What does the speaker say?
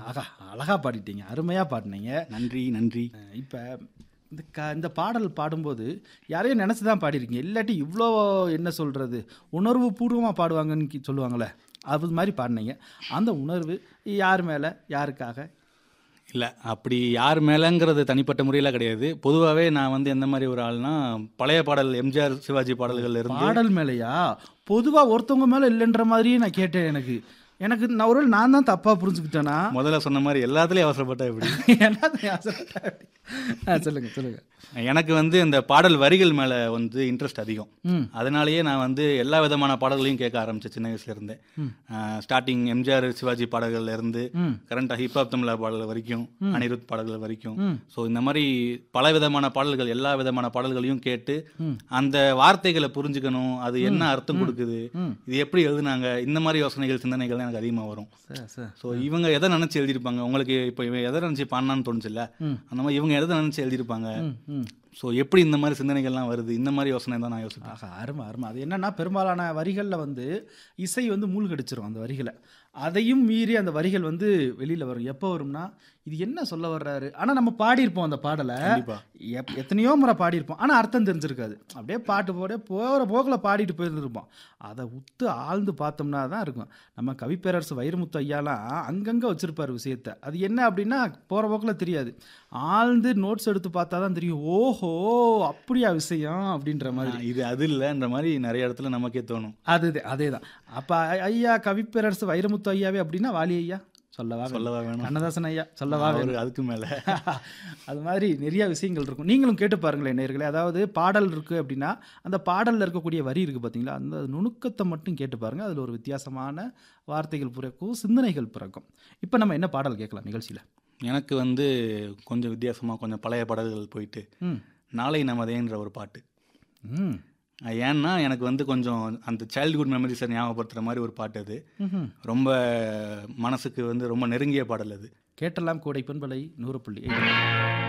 ஆகா அழகா பாடிட்டீங்க அருமையாக பாடினீங்க நன்றி நன்றி இப்போ இந்த க இந்த பாடல் பாடும்போது யாரையும் நினச்சி தான் பாடியிருக்கீங்க இல்லாட்டி இவ்வளோ என்ன சொல்கிறது உணர்வு பூர்வமாக பாடுவாங்கன்னு கி- சொல்லுவாங்கள்ல அது மாதிரி பாடினீங்க அந்த உணர்வு யார் மேலே யாருக்காக இல்லை அப்படி யார் மேலேங்கிறது தனிப்பட்ட முறையில் கிடையாது பொதுவாகவே நான் வந்து எந்த மாதிரி ஒரு ஆள்னா பழைய பாடல் எம்ஜிஆர் சிவாஜி பாடல்கள்ல இருந்து பாடல் மேலேயா பொதுவாக ஒருத்தவங்க மேலே இல்லைன்ற மாதிரியே நான் கேட்டேன் எனக்கு எனக்கு நான் ஒரு நான் தான் தப்பாக புரிஞ்சுக்கிட்டேனா முதல்ல சொன்ன மாதிரி எல்லாத்துலேயும் அவசரப்பட்ட எப்படி என்னது ஆசைப்பட்டேன் அப்படி? ஆ சொல்லுங்க சொல்லுங்க எனக்கு வந்து இந்த பாடல் வரிகள் மேலே வந்து இன்ட்ரெஸ்ட் அதிகம் ம் அதனாலேயே நான் வந்து எல்லா விதமான பாடல்களையும் கேட்க ஆரம்பிச்சேன் சின்ன வயசுல இருந்தே ஸ்டார்டிங் எம்ஜிஆர் சிவாஜி பாடல்கள்ல இருந்து ம் கரண்டாக ஹிப்ஹாப் தமிழா பாடல்கள் வரைக்கும் அனிருத் பாடல்கள் வரைக்கும் ம் ஸோ இந்த மாதிரி பல விதமான பாடல்கள் எல்லா விதமான பாடல்களையும் கேட்டு ம். அந்த வார்த்தைகளை புரிஞ்சுக்கணும் அது என்ன அர்த்தம் கொடுக்குது ம் இது எப்படி எழுதுனாங்க இந்த மாதிரி யோசனைகள் சிந்தனைகள் தான் எனக்கு அதிகமாக வரும் சார் சார் ஸோ இவங்க எதை நினச்சி எழுதியிருப்பாங்க உங்களுக்கு இப்போ இவன் எதை நினச்சி பாடினான்னு தோணுச்சுல்ல ம் அந்த மாதிரி இவங்க எதை நினச்சி எழுதியிருப்பாங்க ம் ம் ஸோ எப்படி இந்த மாதிரி சிந்தனைகள்லாம் வருது இந்த மாதிரி யோசனை தான் நான் யோசிப்பேன் ஆஹா அருமை அருமை அது என்னன்னா பெரும்பாலான வரிகளில் வந்து இசை வந்து மூழ்கடிச்சிரும் அந்த வரிகளை அதையும் மீறி அந்த வரிகள் வந்து வெளியில் வரும் எப்போ வரும்னா இது என்ன சொல்ல வர்றாரு ஆனால் நம்ம பாடியிருப்போம் அந்த பாடலை கண்டிப்பா எப் எத்தனையோ முறை பாடியிருப்போம் ஆனால் அர்த்தம் தெரிஞ்சிருக்காது அப்படியே பாட்டு போட போகிற போக்கில் பாடிட்டு போயிருந்துருப்போம் அதை உத்து ஆழ்ந்து பார்த்தோம்னா தான் இருக்கும் நம்ம கவிப்பேரரசு வைரமுத்து ஐயாலாம் அங்கங்கே வச்சுருப்பார் விஷயத்த அது என்ன அப்படின்னா போகிற போக்கில் தெரியாது ஆழ்ந்து நோட்ஸ் எடுத்து பார்த்தா தான் தெரியும் ஓஹோ அப்படியா விஷயம் அப்படின்ற மாதிரி ஆ, இது அது இல்லைன்ற மாதிரி நிறைய இடத்துல நமக்கே தோணும் அது அதே தான் அப்போ ஐயா கவிப்பேரரசு வைரமுத்து ஐயாவே அப்படின்னா வாலி ஐயா சொல்லவா வேணும். சொல்லவா வேணும் கண்ணதாசன் ஐயா சொல்லவா வேணும். அவரு அதுக்கு மேலே அது மாதிரி நிறைய விஷயங்கள் இருக்கும் நீங்களும் கேட்டு பாருங்களேன் நேர்களே அதாவது பாடல் இருக்குது அப்படின்னா அந்த பாடலில் இருக்கக்கூடிய வரி இருக்குது பார்த்தீங்களா அந்த நுணுக்கத்தை மட்டும் கேட்டு பாருங்கள் அதில் ஒரு வித்தியாசமான வார்த்தைகள் பிறக்கும் சிந்தனைகள் பிறக்கும் இப்போ நம்ம என்ன பாடல் கேட்கலாம் நிகழ்ச்சியில் எனக்கு வந்து கொஞ்சம் வித்தியாசமாக கொஞ்சம் பழைய பாடல்கள் போயிட்டு ம் நாளை நமதேன்ற ஒரு பாட்டு ம் அஹ் ஏன்னா எனக்கு வந்து கொஞ்சம் அந்த சைல்ட்ஹுட் மெமரிஸை ஞாபகப்படுத்துகிற மாதிரி ஒரு பாட்டு அது ம்ஹும். ரொம்ப மனசுக்கு வந்து ரொம்ப நெருங்கிய பாடல் அது கேட்டெல்லாம் கோடை பண்பலை நூறு புள்ளி ஐந்து.